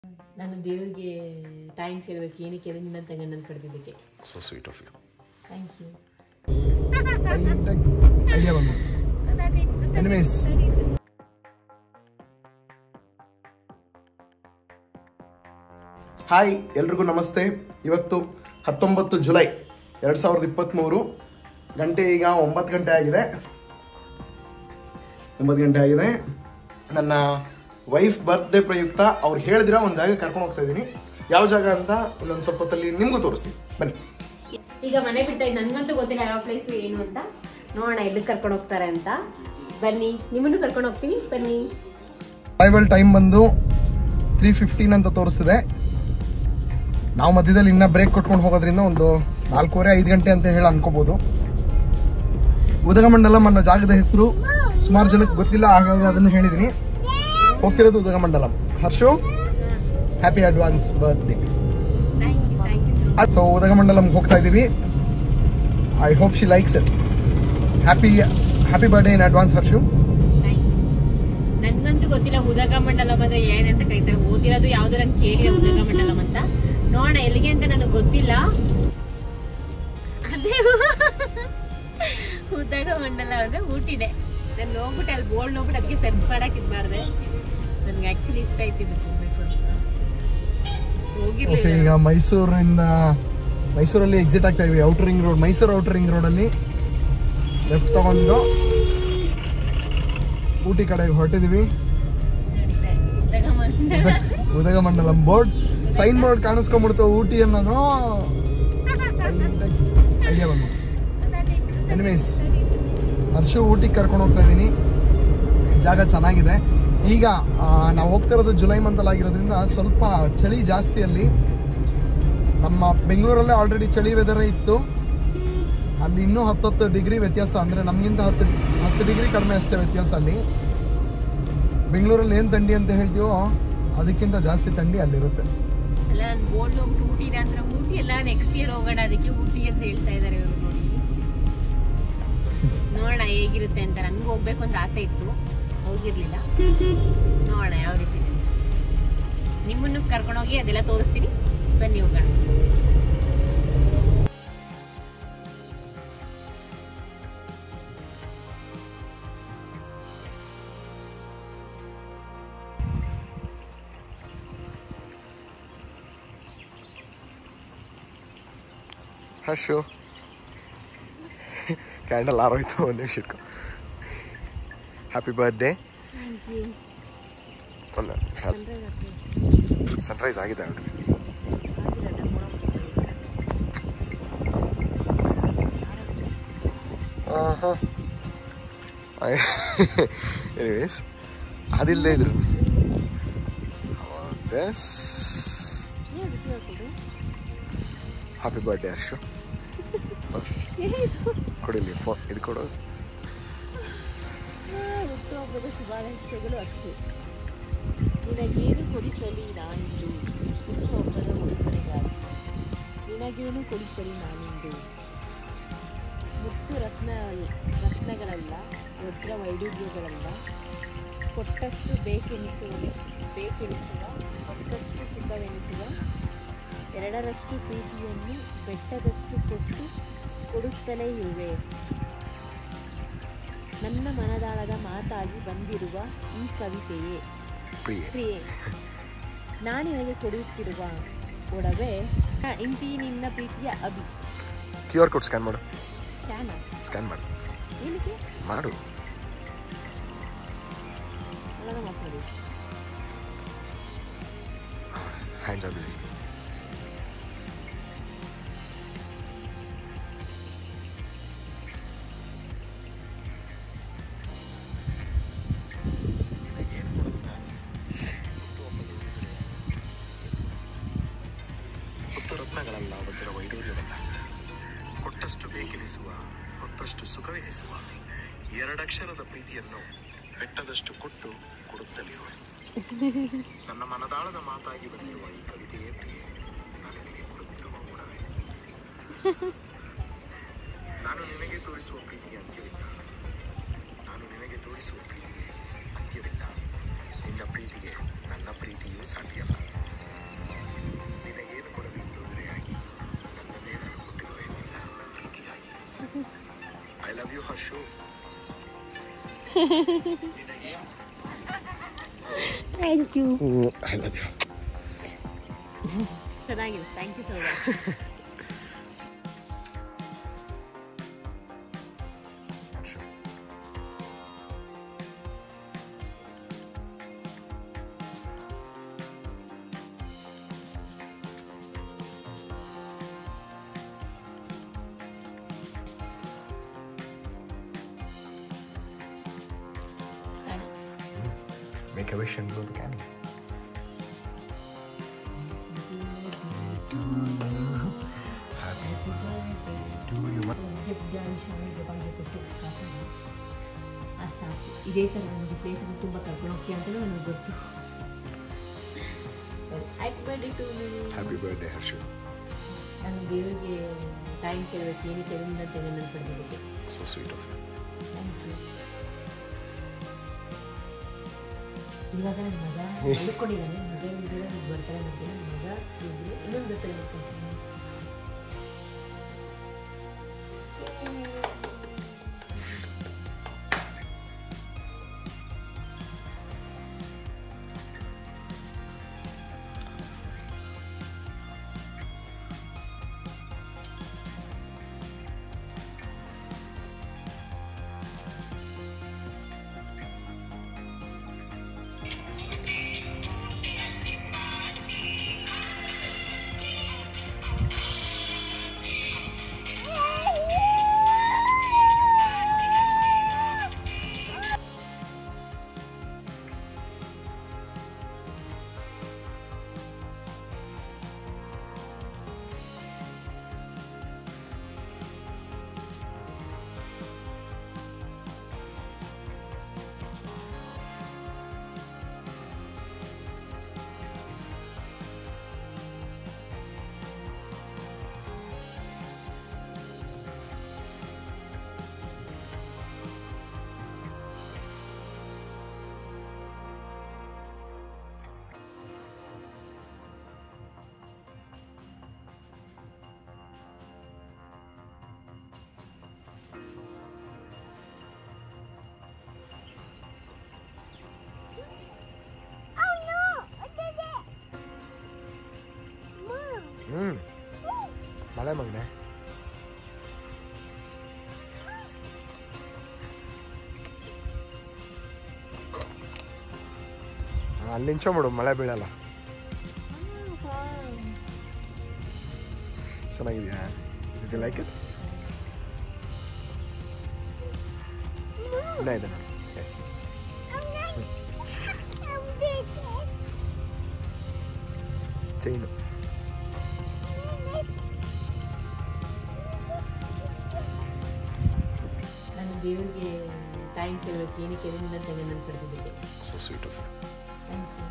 ನಾನು ದೇವ್ರಿಗೆ ಥ್ಯಾಂಕ್ಸ್ ಹೇಳ್ಬೇಕು ಏನಕ್ಕೆ ಅಂದ್ರೆ ನಿನ್ನಂತ ಗಂಡನ ಪಡೆದಿದ್ದಕ್ಕೆ so sweet of you thank you idea ಬಂದ್ಬಿಡ್ತು ಎನಿವೇಸ್ ಹಾಯ್ ಎಲ್ರಿಗೂ ನಮಸ್ತೆ ಇವತ್ತು ಹತ್ತೊಂಬತ್ತು ಜುಲೈ ಎರಡು ಸಾವಿರದ ಇಪ್ಪತ್ತ್ಮೂರು ಗಂಟೆ ಈಗ ಒಂಬತ್ತು ಗಂಟೆ ಆಗಿದೆ ಒಂಬತ್ತು ಗಂಟೆ ಆಗಿದೆ ನನ್ನ ವೈಫ್ ಬರ್ತ್ಡೇ ಪ್ರಯುಕ್ತ ಅವ್ರು ಹೇಳಿದಿರ ಒಂದು ಜಾಗ ಕರ್ಕೊಂಡು ಹೋಗ್ತಾ ಇದ್ದೀನಿ ಯಾವ ಜಾಗ ಅಂತ ಇನ್ನೊಂದು ಸ್ವಲ್ಪ ಹೊತ್ತಲ್ಲಿ ನಿಮಗೂ ತೋರಿಸ್ತೀನಿ ಬನ್ನಿ ಈಗ ಮನೆ ಬಿಡ್ತಾ ಇದ್ದು ನನಗಂತೂ ಗೊತ್ತಿಲ್ಲ ಯಾವ ಪ್ಲೇಸ್ ಏನು ಅಂತ ನೋಡೋಣ ಎಲ್ಲಿಗೆ ಕರ್ಕೊಂಡು ಹೋಗ್ತಾರೆ ಅಂತ ಬನ್ನಿ ನಿಮ್ಮನ್ನು ಕರ್ಕೊಂಡು ಹೋಗ್ತೀನಿ ಬನ್ನಿ ಅರೈವಲ್ ಟೈಮ್ ಬಂದು ತ್ರೀ ಫಿಫ್ಟೀನ್ ಅಂತ ತೋರಿಸ್ತಿದೆ ನಾವು ಮಧ್ಯದಲ್ಲಿ ಇನ್ನೂ ಬ್ರೇಕ್ ಕೊಟ್ಕೊಂಡು ಹೋಗೋದ್ರಿಂದ ಒಂದು ನಾಲ್ಕೂವರೆ ಐದು ಗಂಟೆ ಅಂತ ಹೇಳಿ ಅನ್ಕೋಬೋದು ಉದಗಮಂಡಲಂ ಅನ್ನೋ ಜಾಗದ ಹೆಸರು ಸುಮಾರು ಜನಕ್ಕೆ ಗೊತ್ತಿಲ್ಲ ಹಾಗಾಗಿ ಅದನ್ನು ಹೇಳಿದ್ದೀನಿ ಹೋಗ್ತಿರೋದು Udhagamandalam Harshu happy advance birthday thank you thank you so Udhagamandalam ಹೋಗ್ತಾ ಇದ್ದೀವಿ I hope she likes it happy happy birthday in advance Harshu ನನ್ಗಂತೂ ಗೊತ್ತಿಲ್ಲ ಉದಕ ಮಂಡಲಂ ಅಂದ್ರೆ ಏನಂತ ಕರೀತಾರೆ ಓದಿರೋದು ಯಾವ್ದು ನಂಗೆ ಕೇಳಿಲ್ಲ ಉದಕ ಮಂಡಲಂ ಅಂತ ನೋಡೋಣ ಎಲ್ಲಿಗೆ ಅಂತ ನನಗೆ ಗೊತ್ತಿಲ್ಲ ಅದೇ ಉದಕ ಮಂಡಲ ಅಂದ್ರೆ ಊಟಿದೆ ನಾನು ಹೋಗ್ಬಿಟ್ಟು ಅಲ್ಲಿ ಬೋರ್ಡ್ ನೋಡ್ಬಿಟ್ಟು ಅದಕ್ಕೆ ಸರ್ಚ್ ಮಾಡಕ್ ಇದ್ ಮಾಡಿದೆ ನನ್ಗೆ ಆಕ್ಚುಲಿ ಇಷ್ಟ ಆಯ್ತು ಇದಕ್ಕೆ ಹೋಗ್ಬೇಕು ಅಂತ ಓಕೆ ಹೋಗಿರ್ಲಿಲ್ಲ ಈಗ ಮೈಸೂರಿಂದ ಮೈಸೂರಲ್ಲಿ ಎಕ್ಸಿಟ್ ಆಗ್ತಾ ಇದೀವಿ outer ring road Mysuru outer ring ರೋಡಲ್ಲಿ ಲೆಫ್ಟ್ ತಗೊಂಡು ಊಟಿ ಕಡೆಗೆ ಹೊರಟಿದೀವಿ Udhagamandala Udhagamandalam board sign board ಕಾಣಿಸ್ಕೊಂಡ್ಬಿಡ್ತು ಊಟಿ ಅನ್ನೋದು ಐಡಿಯಾ ಬಂದು ಎನಿವೇಸ್ ಹರ್ಷು ಊಟಿಗೆ ಕರ್ಕೊಂಡು ಹೋಗ್ತಾ ಇದ್ದೀನಿ ಜಾಗ ಚೆನ್ನಾಗಿದೆ ಈಗ ಆ, ನಾವು ಹೋಗ್ತಿರೋದು ಜುಲೈ ಮಂತಲ್ಲಿ ಆಗಿರೋದ್ರಿಂದ ಸ್ವಲ್ಪ ಚಳಿ ಜಾಸ್ತಿ ಅಲ್ಲಿ ನಮ್ಮ ಬೆಂಗಳೂರಲ್ಲೇ ಆಲ್ರೆಡಿ ಚಳಿ ವೆದರ್ ಇತ್ತು ಅಲ್ಲಿ ಇನ್ನೂ ಹತ್ತತ್ತು ಡಿಗ್ರಿ ವ್ಯತ್ಯಾಸ ಅಂದರೆ ನಮಗಿಂತ ಹತ್ತು ಹತ್ತು ಡಿಗ್ರಿ ಕಡಿಮೆ ಅಷ್ಟೇ ವ್ಯತ್ಯಾಸ ಅಲ್ಲಿ ಬೆಂಗಳೂರಲ್ಲಿ ಏನು ಥಂಡಿ ಅಂತ ಹೇಳ್ತೀವೋ ಅದಕ್ಕಿಂತ ಜಾಸ್ತಿ ಥಂಡಿ ಅಲ್ಲಿರುತ್ತೆ ಅಲ್ಲ ನಾನು ಬೋರ್ಡ್ ಹೋಗ್ಬಿಟ್ಟು ಊಟಿ ಇದೆ ಅಂದ್ರೆ ಊಟಿ ಎಲ್ಲ ನೆಕ್ಸ್ಟ್ ಇಯರ್ ಹೋಗೋಣ ಅದಕ್ಕೆ ಊಟಿ ಅಂತ ಹೇಳ್ತಾ ಇದ್ದಾರೆ ಇವರು ನೋಡಿ ನೋಡೋಣ ಹೇಗಿರುತ್ತೆ ಅಂತ ನನ್ಗೆ ಹೋಗ್ಬೇಕು ಅಂತ ಆಸೆ ಇತ್ತು ಹೋಗಿರ್ಲಿಲ್ಲ ನೋಡೋಣ ಯಾವ ರೀತಿ ಇದೆ. ನಿಮ್ಮನ್ನು ಕರ್ಕೊಂಡೋಗಿ ಅದೆಲ್ಲ ತೋರಿಸ್ತೀನಿ ಬನ್ನಿ ಹೋಗೋಣ ಹರ್ಷು ಕ್ಯಾಂಡಲ್ ಆರೋಯ್ತು ಒಂದು ನಿಮಿಷ ಇಟ್ಕೊ ಹ್ಯಾಪಿ ಬರ್ಡೇ ಒಂದು ನಿಮಿಷ ಸನ್ರೈಸ್ ಆಗಿದೆ ಆಲ್ರೆಡಿ ಎನಿವೇಸ್ ಅದಿಲ್ಲದೆ ಇದ್ರು ದಸ್ ಹ್ಯಾಪಿ ಬರ್ಡೇ ಹರ್ಷು ಕೊಡಿಲಿ ಫೋನ್ ಇದು ಕೊಡು ಹುಟ್ಟುಹಬ್ಬದ ಶುಭಾಶಯಗಳು ಅಷ್ಟು ನಿನಗೇನು ಕೊಡಿಸಲಿ ನಾನಿಂದು ಹುಟ್ಟುಹಬ್ಬದ ಉಡುಗೊರೆಗಾಗಿ ನಿನಗೇನು ಕೊಡಿಸಲಿ ನಾನಿಂದು ಮುತ್ತು ರತ್ನ ರತ್ನಗಳಲ್ಲ ವಜ್ರ ವೈಡೂರ್ಯಗಳಲ್ಲ ಕೊಟ್ಟಷ್ಟು ಬೇಕೆನಿಸುವ ಬೇಕೆನಿಸುವ ಕೊಟ್ಟಷ್ಟು ಸುಖವೆನಿಸುವ ಎರಡರಷ್ಟು ಪ್ರೀತಿಯನ್ನು ಬೆಟ್ಟದಷ್ಟು ಕೊಟ್ಟು ಕೊಡುತ್ತಲೇ ಇರುವೆ ನನ್ನ ಮನದಾಳದ ಮಾತಾಗಿ ಬಂದಿರುವ ಈ ಕವಿತೆಯೇ ಪ್ರಿಯೆ ಪ್ರಿಯೆ ನಾನು ನಿನಗೆ ಕೊಡುತ್ತಿರುವ ಒಡವೆ ಇಂತಿ ನಿನ್ನ ಪ್ರೀತಿಯ Abhi Q R code scan ಮಾಡು ಸ್ಕ್ಯಾನ ಸ್ಕ್ಯಾನ್ ಮಾಡು ಏನಕ್ಕೆ ಮಾಡು ಒಳಗ ಮಾತಾಡಿ ಹ್ಯಾಂಡ್ಸ್ ಆರ್ ಬಿಸಿ ರತ್ನಗಳಲ್ಲ ವಜ್ರ ವೈಡೂರ್ಯವಲ್ಲ ಕೊಟ್ಟಷ್ಟು ಬೇಕೆನಿಸುವ ಹೊತ್ತಷ್ಟು ಸುಖವೆನಿಸುವ ಎರಡಕ್ಷರದ ಪ್ರೀತಿಯನ್ನು ಬೆಟ್ಟದಷ್ಟು ಕೊಟ್ಟು ಕೊಡುತ್ತಲಿರುವೆ ನನ್ನ ಮನದಾಳದ ಮಾತಾಗಿ ಬಂದಿರುವ ಈ ಕವಿತೆಯೇ ಪ್ರಿಯೆ ನಾನು ನಿನಗೆ ಕೊಡುತ್ತಿರುವ ಒಡವೆ ನಾನು ನಿನಗೆ ತೋರಿಸುವ ಪ್ರೀತಿಗೆ ಅಂತ್ಯವಿಲ್ಲ ನಾನು ನಿನಗೆ ತೋರಿಸುವ ಪ್ರೀತಿಗೆ ಅಂತ್ಯವಿಲ್ಲ ನಿನ್ನ ಪ್ರೀತಿಗೆ ನನ್ನ ಪ್ರೀತಿಯೂ ಸಾಟಿಯಲ್ಲ thank you I love you ಚೆನ್ನಾಗಿದೆ thank you so much Make a wish and blow the candle. Happy birthday to you. ಆ ಸಾಕು ಇದೇ ಥರ ನನಗೆ ಪ್ಲೇಸ್ಗಳು ತುಂಬ ಕರ್ಕೊಂಡು ಹೋಗ್ತೀಯ ಅಂತಲೂ ನನಗೆ ಗೊತ್ತು ಸರಿ happy birthday to Happy birthday, Harshu. ನಾನು ದೇವರಿಗೆ ಥ್ಯಾಂಕ್ಸ್ ಹೇಳಬೇಕು ಏನಕ್ಕೆ ಎಲ್ಲಿಂದ ಅಂತ ನನ್ನ ಪಡೆದಿದ್ದಕ್ಕೆ So sweet of you. Thank you ಇವಾಗ ನನ್ನ ಮಗ ಮಲ್ಕೊಂಡಿದ್ದಾನೆ ಮಗ ಇದ್ರೆ ಬರ್ತಾರೆ ನನಗೆ ನನ್ನ ಮಗ ಇದ್ರು ಇನ್ನೊಂದು ಬರ್ತಾರೆ ಬರ್ತೀನಿ ಹ್ಮ್ ಮಳೆ ಮಗನೆ ಅಲ್ಲಿ ನಿಂಚೋ ಮಾಡು ಮಳೆ ಬೀಳಲ್ಲ ಚೆನ್ನಾಗಿದೆಯಾ ಇಸ್ ಲೈಕ್ ಇಟ್ ಇನ್ನ ಇದೆ ನೋಡಿ ಎಸ್ ಚೈನು ನಾನು ದೇವರಿಗೆ ಥ್ಯಾಂಕ್ಸ್ ಹೇಳಬೇಕು ಏನಕ್ಕೆ ಎಲ್ಲಿಂದ ಅಂತ ನನ್ನ ಪಡೆದಿದ್ದಕ್ಕೆ so sweet of thank you